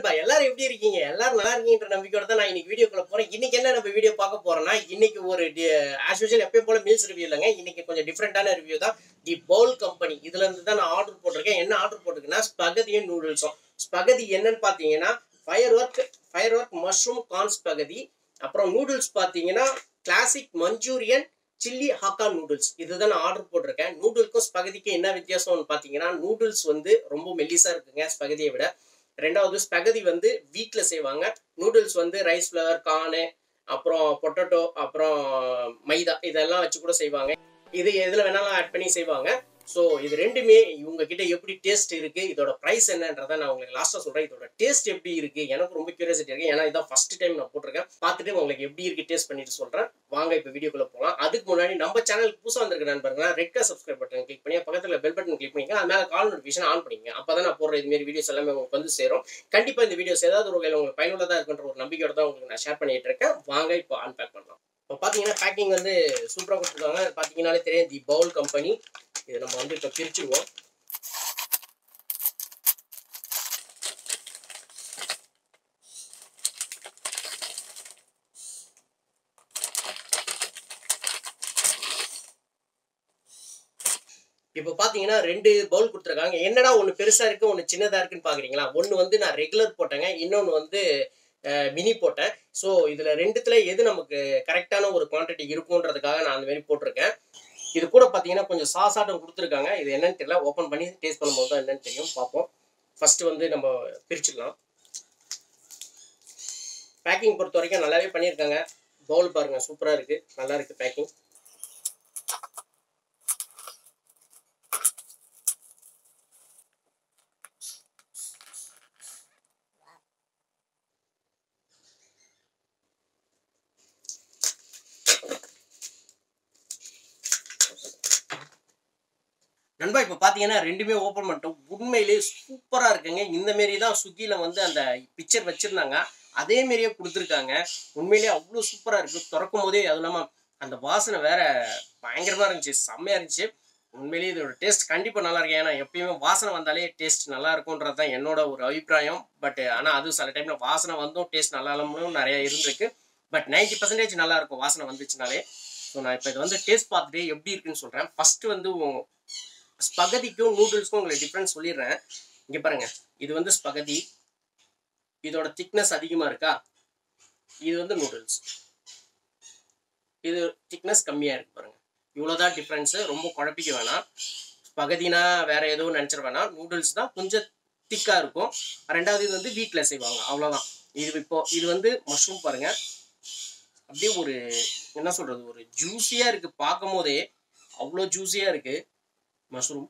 நண்பா எல்லாரும் எப்படி இருக்கீங்க எல்லாரும் நல்லா இருக்கீங்கன்ற நம்பிக்கையோட தான் நான் இன்னைக்கு வீடியோக்குள்ள போறேன் இன்னைக்கு என்ன நம்ம வீடியோ பார்க்க போறோம்னா இன்னைக்கு ஒரு ஆஸ் யூஷுவல் எப்பயும் போல மீல்ஸ் ரிவ்யூ இல்லைங்க இன்னைக்கு கொஞ்சம் டிஃப்ரெண்டான ரிவ்யூ தான் தி பவுல் கம்பெனி இதுல இருந்து தான் நான் ஆர்டர் போட்டிருக்கேன் என்ன ஆர்டர் போட்டிருக்கேன்னா ஸ்பகதியும் நூடுல்ஸும் ஸ்பகதி என்னன்னு பாத்தீங்கன்னா fire work fire work mushroom corn spaghetti அப்புறம் நூடுல்ஸ் பாத்தீங்கன்னா classic manchurian chilli hakka noodles இதுதான் நான் ஆர்டர் போட்டிருக்கேன் நூடுல்க்கும் ஸ்பகதிக்கும் என்ன வித்தியாசம்னு பார்த்தீங்கன்னா நூடுல்ஸ் வந்து ரொம்ப மெல்லிசா இருக்குங்க ஸ்பகதியை விட ரெண்டாவது ஸ்பகதி வந்து வீட்டில் செய்வாங்க நூடுல்ஸ் வந்து ரைஸ் ஃப்ளவர் கார்னு அப்புறம் பொட்டேட்டோ அப்புறம் மைதா இதெல்லாம் வச்சு கூட செய்வாங்க இது எதில் வேணாலும் ஆட் பண்ணி செய்வாங்க ஸோ இது ரெண்டுமே இவங்க கிட்ட எப்படி டேஸ்ட் இருக்கு இதோட ப்ரைஸ் என்னன்றதை நான் உங்களுக்கு லாஸ்ட்டாக சொல்றேன் இதோட டேஸ்ட் எப்படி இருக்கு எனக்கு ரொம்ப கியூரியாசிட்டி இருக்கு ஏன்னா இதான் ஃபர்ஸ்ட் டைம் நான் போட்டிருக்கேன் பார்த்துட்டு உங்களுக்கு எப்படி இருக்கு டேஸ்ட் பண்ணிட்டு சொல்றேன் வாங்க இப்போ வீடியோக்குள்ள போகலாம் அதுக்கு முன்னாடி நம்ம சேனலுக்கு புதுசாக வந்திருக்க நண்பர்களா red colour subscribe button click பண்ணி பக்கத்தில் பெல் பட்டன் கிளிக் பண்ணிங்க அது மேலே கால் நோட்டிஃபிகேஷன் ஆன் பண்ணிங்க அப்போ தான் நான் போடுற இது மாதிரி வீடியோஸ் எல்லாமே உங்களுக்கு வந்து சேரும் கண்டிப்பாக இந்த வீடியோஸ் ஏதாவது ஒரு வகையில் உங்களுக்கு பயனுள்ளதாக இருக்குன்ற ஒரு நம்பிக்கையோட தான் உங்களுக்கு நான் ஷேர் பண்ணிட்டு இருக்கேன் வாங்க இப்போ அன்பேக் பண்ணலாம் இப்போ பார்த்தீங்கன்னா பேக்கிங் வந்து சூப்பராக கொடுத்துருக்காங்க பார்த்தீங்கன்னாலே தெரியும் தி பவுல் கம்பெனி இதை நம்ம வந்து இப்போ பிரிச்சுருவோம் இப்போ பார்த்தீங்கன்னா ரெண்டு பவுல் கொடுத்துருக்காங்க என்னடா ஒன்று பெருசாக இருக்கு ஒன்று சின்னதாக இருக்குன்னு பார்க்குறீங்களா ஒன்று வந்து நான் ரெகுலர் போட்டேங்க இன்னொன்று வந்து மினி போட்டேன் ஸோ இதில் ரெண்டுத்துல எது நமக்கு கரெக்டான ஒரு குவான்டிட்டி இருக்குன்றதுக்காக நான் அந்த மாதிரி போட்டிருக்கேன் இது கூட பார்த்தீங்கன்னா கொஞ்சம் சாசாட்டம் கொடுத்துருக்காங்க இது என்னன்னு தெரியல ஓப்பன் பண்ணி டேஸ்ட் பண்ணும்போது தான் என்னன்னு தெரியும் பார்ப்போம் ஃபர்ஸ்ட் வந்து நம்ம பிரிச்சுக்கலாம் பேக்கிங் பொறுத்த வரைக்கும் நல்லாவே பண்ணியிருக்காங்க பவுல் பாருங்க சூப்பராக இருக்கு நல்லா இருக்கு பேக்கிங் நண்பா இப்போ பார்த்தீங்கன்னா ரெண்டுமே ஓப்பன் பண்ணிட்டோம் உண்மையிலேயே சூப்பராக இருக்குங்க இந்த மாரி தான் ஸ்விக்கியில் வந்து அந்த பிக்சர் வச்சுருந்தாங்க அதே மாரியே கொடுத்துருக்காங்க உண்மையிலேயே அவ்வளோ சூப்பராக இருக்குது திறக்கும் போதே அது இல்லாமல் அந்த வாசனை வேற பயங்கரமாக இருந்துச்சு செம்மையாக இருந்துச்சு உண்மையிலேயே இதோட டேஸ்ட் கண்டிப்பாக நல்லா இருக்கு ஏன்னா எப்பயுமே வாசனை வந்தாலே டேஸ்ட் நல்லா இருக்கும்ன்றது தான் என்னோட ஒரு அபிப்பிராயம் பட் ஆனால் அது சில டைமில் வாசனை வந்தும் டேஸ்ட் நல்லா இல்லாமலும் நிறைய இருந்திருக்கு பட் நைன்டி பர்சன்டேஜ் நல்லா இருக்கும் வாசனை வந்துச்சுனாலே ஸோ நான் இப்போ இது வந்து டேஸ்ட் பார்த்துட்டு எப்படி இருக்குன்னு சொல்கிறேன் ஃபர்ஸ்ட் வந்து ஸ்பகதிக்கும் நூடுல்ஸ்க்கும் உங்களுக்கு டிஃப்ரென்ஸ் சொல்லிடுறேன் இங்கே பாருங்க இது வந்து ஸ்பகதி இதோட திக்னஸ் அதிகமாக இருக்கா இது வந்து நூடுல்ஸ் இது திக்னஸ் கம்மியாக இருக்கு பாருங்க இவ்வளோதான் டிஃப்ரென்ஸு ரொம்ப குழப்பிக்க வேணாம் ஸ்பகதினா வேற எதுவும் நினச்சிட வேணாம் நூடுல்ஸ் தான் கொஞ்சம் திக்காக இருக்கும் ரெண்டாவது இது வந்து வீட்டில் செய்வாங்க அவ்வளோதான் இது இப்போ இது வந்து மஷ்ரூம் பாருங்க அப்படியே ஒரு என்ன சொல்றது ஒரு ஜூஸியாக இருக்கு பார்க்கும் போதே அவ்வளோ ஜூஸியாக இருக்கு மஷ்ரூம்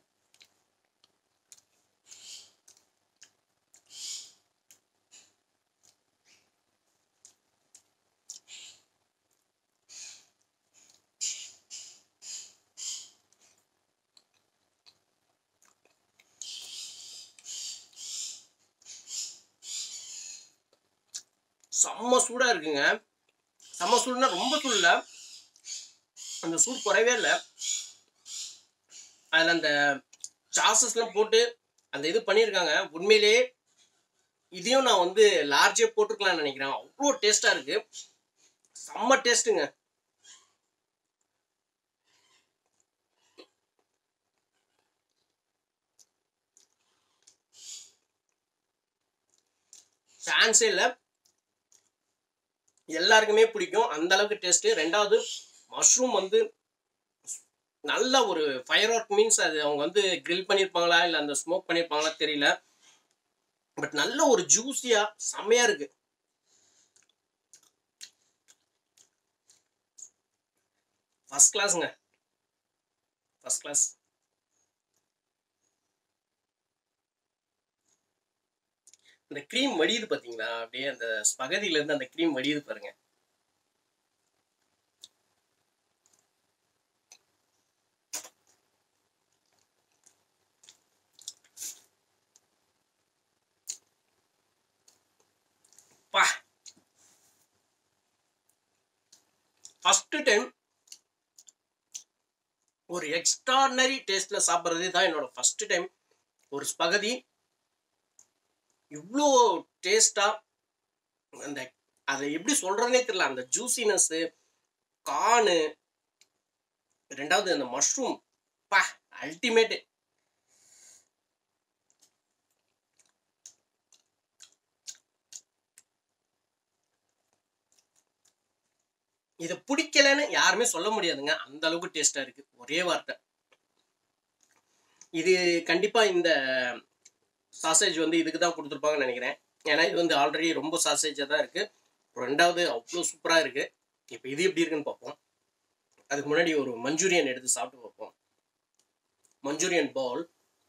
செம்ம சூடா இருக்குங்க செம்ம சூடுனா ரொம்ப சூடு இல்லை அந்த சூடு குறையவே இல்லை அதில் அந்த சாசஸ்லாம் போட்டு அந்த இது பண்ணியிருக்காங்க உண்மையிலேயே இதையும் நான் வந்து லார்ஜே போட்டிருக்கலாம்னு நினைக்கிறேன் அவ்வளோ டேஸ்ட்டாக இருக்கு செம்ம டேஸ்ட்டுங்க சான்ஸே இல்லை எல்லாருக்குமே பிடிக்கும் அந்த அளவுக்கு டேஸ்ட்டு ரெண்டாவது மஷ்ரூம் வந்து நல்ல ஒரு ஃபயர் ஒர்க் மீன்ஸ் அது அவங்க வந்து கிரில் பண்ணியிருப்பாங்களா இல்லை அந்த ஸ்மோக் பண்ணியிருப்பாங்களா தெரியல பட் நல்ல ஒரு ஜூஸியா செம்மையா இருக்கு ஃபர்ஸ்ட் கிளாஸுங்க ஃபர்ஸ்ட் கிளாஸ் அந்த க்ரீம் வடியுது பாத்தீங்களா அப்படியே அந்த ஸ்பகதியில இருந்து அந்த க்ரீம் வடியுது பாருங்க பா ஃபர்ஸ்ட் டைம் ஒரு எக்ஸ்ட்ராடனரி டேஸ்ட்ல சாப்பிட்றது தான் என்னோட ஃபர்ஸ்ட் டைம் ஒரு ஸ்பகதி இவ்வளோ டேஸ்டாக அந்த அதை எப்படி சொல்கிறதுனே தெரியல அந்த ஜூசினஸ்ஸு கானு ரெண்டாவது அந்த மஷ்ரூம் பா அல்டிமேட்டு இதை பிடிக்கலன்னு யாருமே சொல்ல முடியாதுங்க அந்த அளவுக்கு டேஸ்டா இருக்கு ஒரே வார்த்தை இது கண்டிப்பா இந்த சாசேஜ் வந்து இதுக்கு தான் கொடுத்துருப்பாங்கன்னு நினைக்கிறேன் ஏன்னா இது வந்து ஆல்ரெடி ரொம்ப சாசேஜாக தான் இருக்கு ரெண்டாவது அவ்வளோ சூப்பரா இருக்கு இப்போ இது எப்படி இருக்குன்னு பார்ப்போம் அதுக்கு முன்னாடி ஒரு மஞ்சூரியன் எடுத்து சாப்பிட்டு பார்ப்போம் மஞ்சூரியன் பவுல்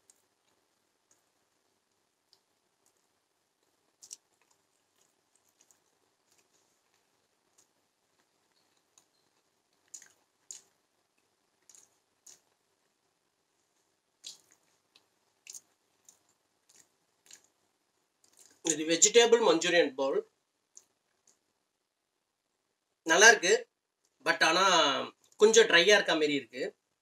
இது வெஜிடேபிள் மஞ்சூரியன் பவுல் நல்லா இருக்கு பட் ஆனா கொஞ்சம் ட்ரையா இருக்க மாதிரி இருக்கு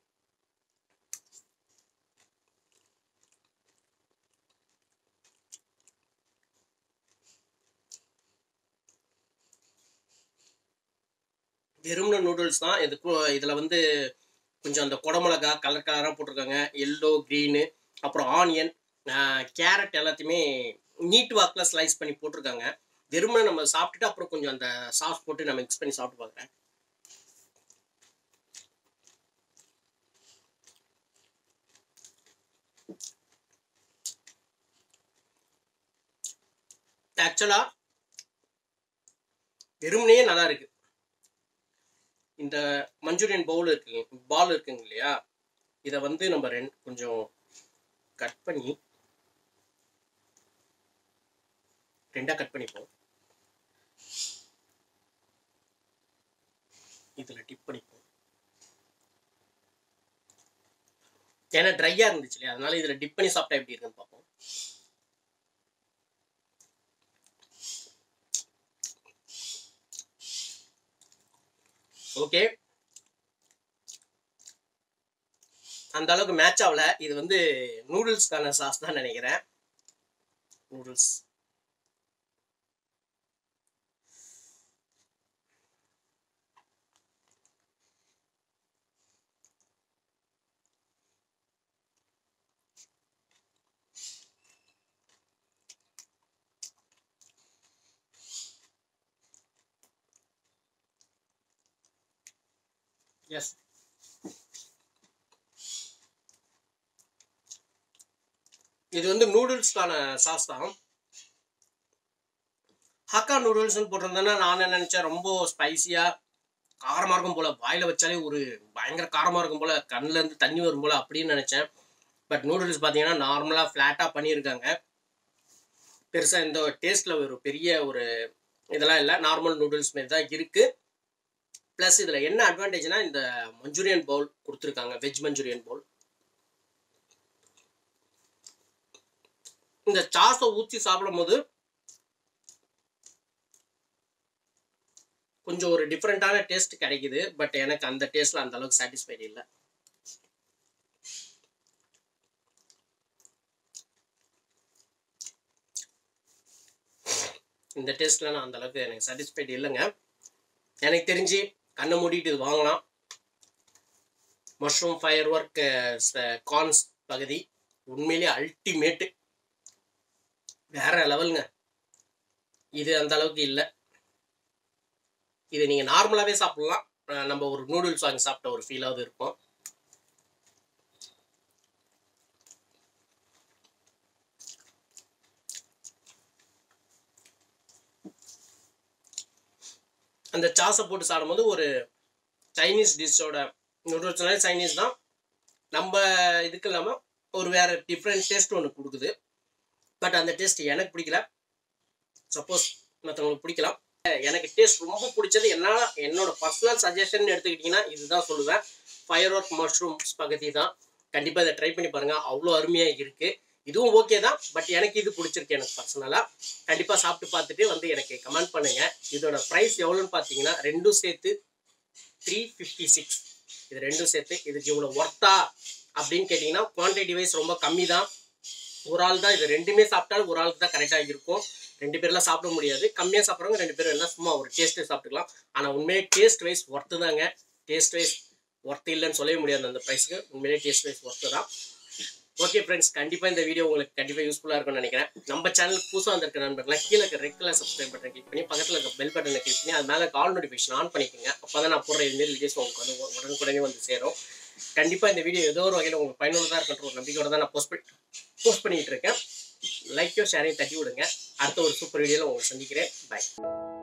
வெறும்ன நூடுல்ஸ் தான் இது கு- இதுல வந்து கொஞ்சம் அந்த குடமிளகா கலர் கலராக போட்டிருக்காங்க எல்லோ க்ரீனு அப்புறம் ஆனியன் கேரட் எல்லாத்தையுமே நீட் வாக்கில் ஸ்லைஸ் பண்ணி போட்டிருக்காங்க வெறுமனே நம்ம சாப்பிட்டுட்டு அப்புறம் கொஞ்சம் அந்த சாஸ் போட்டு நான் மிக்ஸ் பண்ணி சாப்பிட்டு பார்க்குறேன் ஆக்சுவலா வெறுமனே நல்லா இருக்கு இந்த மஞ்சூரியன் பவுல் இருக்கு பால் இருக்குங்க இல்லையா இதை வந்து நம்ம ரெண்டு கொஞ்சம் கட் பண்ணி ரெண்டா கட் பண்ணிப்போம் இதுல டிப் பண்ணிப்போம் ஏன்னா ட்ரையா இருந்துச்சு இல்லையா அதனால இதுல டிப் பண்ணி சாப்பிட்டா எப்படி இருக்குன்னு பார்ப்போம் ஓகே அந்த அளவுக்கு மேட்ச் ஆகல இது வந்து நூடுல்ஸ்க்கான சாஸ் தான் நினைக்கிறேன் நூடுல்ஸ் எஸ் இது வந்து நூடுல்ஸ்க்கான சாஸ் தான் ஹக்கா நூடுல்ஸ்னு போட்டிருந்தேன்னா நான் என்ன நினைச்சேன் ரொம்ப ஸ்பைசியா காரமா இருக்கும் போல வாயில வச்சாலே ஒரு பயங்கர காரமா இருக்கும் போல கண்ணுல இருந்து தண்ணி வரும் போல அப்படின்னு நினைச்சேன் பட் நூடுல்ஸ் பார்த்தீங்கன்னா நார்மலா ஃப்ளாட்டா பண்ணியிருக்காங்க பெருசா இந்த டேஸ்ட்ல ஒரு பெரிய ஒரு இதெல்லாம் இல்லை நார்மல் நூடுல்ஸ் மாரி தான் இருக்கு ப்ளஸ் இதுல என்ன அட்வான்டேஜ்னா இந்த மஞ்சூரியன் பவுல் கொடுத்துருக்காங்க வெஜ் மஞ்சூரியன் பவுல் இந்த சாஸை ஊற்றி சாப்பிடும்போது கொஞ்சம் ஒரு டிஃப்ரெண்ட்டான டேஸ்ட் கிடைக்குது பட் எனக்கு அந்த டேஸ்ட்ல அந்த அளவுக்கு சாட்டிஸ்ஃபைட் இல்லை இந்த டேஸ்ட்ல நான் அந்த அளவுக்கு எனக்கு சாட்டிஸ்ஃபைட் இல்லைங்க எனக்கு தெரிஞ்சு கண்ணை மூடிட்டு இது வாங்கலாம் மஷ்ரூம் ஃபயர் ஒர்க் கார்ன்ஸ் பகுதி உண்மையிலேயே அல்டிமேட்டு வேற லெவலுங்க இது அந்த அளவுக்கு இல்லை இது நீங்கள் நார்மலாகவே சாப்பிடலாம் அஹ் நம்ம ஒரு நூடுல்ஸ் வாங்கி சாப்பிட்ட ஒரு ஃபீலாவது இருக்கும் அந்த சாஸை போட்டு சாப்பிடும்போது ஒரு சைனீஸ் டிஷ்ஷோட நூடுல்ஸ்னாலே சைனீஸ் தான் நம்ம இதுக்கு இல்லாமல் ஒரு வேற டிஃப்ரெண்ட் டேஸ்ட் ஒன்று கொடுக்குது பட் அந்த டேஸ்ட் எனக்கு பிடிக்கல சப்போஸ் மற்றவங்களுக்கு பிடிக்கலாம் எனக்கு டேஸ்ட் ரொம்ப பிடிச்சது என்ன என்னோட பர்சனல் சஜஷன் எடுத்துக்கிட்டிங்கன்னா இதுதான் சொல்லுவேன் ஃபயர் ஒர்க் மஷ்ரூம்ஸ் பகுதி தான் கண்டிப்பாக இதை ட்ரை பண்ணி பாருங்கள் அவ்வளோ அருமையாக இருக்குது இதுவும் ஓகே தான் பட் எனக்கு இது பிடிச்சிருக்கு எனக்கு பர்சனலாக கண்டிப்பாக சாப்பிட்டு பார்த்துட்டு வந்து எனக்கு கமெண்ட் பண்ணுங்கள் இதோட ப்ரைஸ் எவ்வளோன்னு பார்த்தீங்கன்னா ரெண்டும் சேர்த்து த்ரீ ஃபிஃப்டி சிக்ஸ் இது ரெண்டும் சேர்த்து இதுக்கு இவ்வளோ ஒர்த்தா அப்படின்னு கேட்டிங்கன்னா குவான்டிட்டி வைஸ் ரொம்ப கம்மி தான் ஒரு ஆள் தான் இது ரெண்டுமே சாப்பிட்டாலும் ஒரு ஆளுக்கு தான் கரெக்டாக இருக்கும் ரெண்டு பேர்லாம் சாப்பிட முடியாது கம்மியாக சாப்பிட்றவங்க ரெண்டு பேரும் எல்லாம் சும்மா ஒரு டேஸ்ட்டு சாப்பிட்டுக்கலாம் ஆனால் உண்மையே டேஸ்ட் வைஸ் ஒர்த்து தாங்க டேஸ்ட் வைஸ் ஒர்த்து இல்லைன்னு சொல்லவே முடியாது அந்த ப்ரைஸ்க்கு உண்மையிலே டேஸ்ட் வைஸ் ஒர்த்து தான் ஓகே ஃப்ரெண்ட்ஸ் கண்டிப்பாக இந்த வீடியோ உங்களுக்கு கண்டிப்பாக யூஸ்ஃபுல்லாக இருக்கும்னு நினைக்கிறேன் நம்ம சேனலுக்கு புதுசாக வந்திருக்க நண்பர்களாம் கீழே இருக்க red colour subscribe button click பண்ணி பக்கத்தில் இருக்க பெல் பட்டனை கிளிக் பண்ணி அது மேலே கால் நோட்டிஃபிகேஷன் ஆன் பண்ணிக்கோங்க அப்போ தான் நான் போடுற இதுமாரி வீடியோஸ் உங்களுக்கு வந்து உடனுக்குடனே வந்து சேரும் கண்டிப்பாக இந்த வீடியோ ஏதோ ஒரு வகையில் உங்களுக்கு பயனுள்ளதாக இருக்கின்ற ஒரு நம்பிக்கையோட தான் நான் போஸ்ட் பண்ணி போஸ்ட் பண்ணிக்கிட்டு இருக்கேன் லைக்கோ ஷேரையும் தட்டி விடுங்க அடுத்த ஒரு சூப்பர் வீடியோவில் உங்களை சந்திக்கிறேன் பை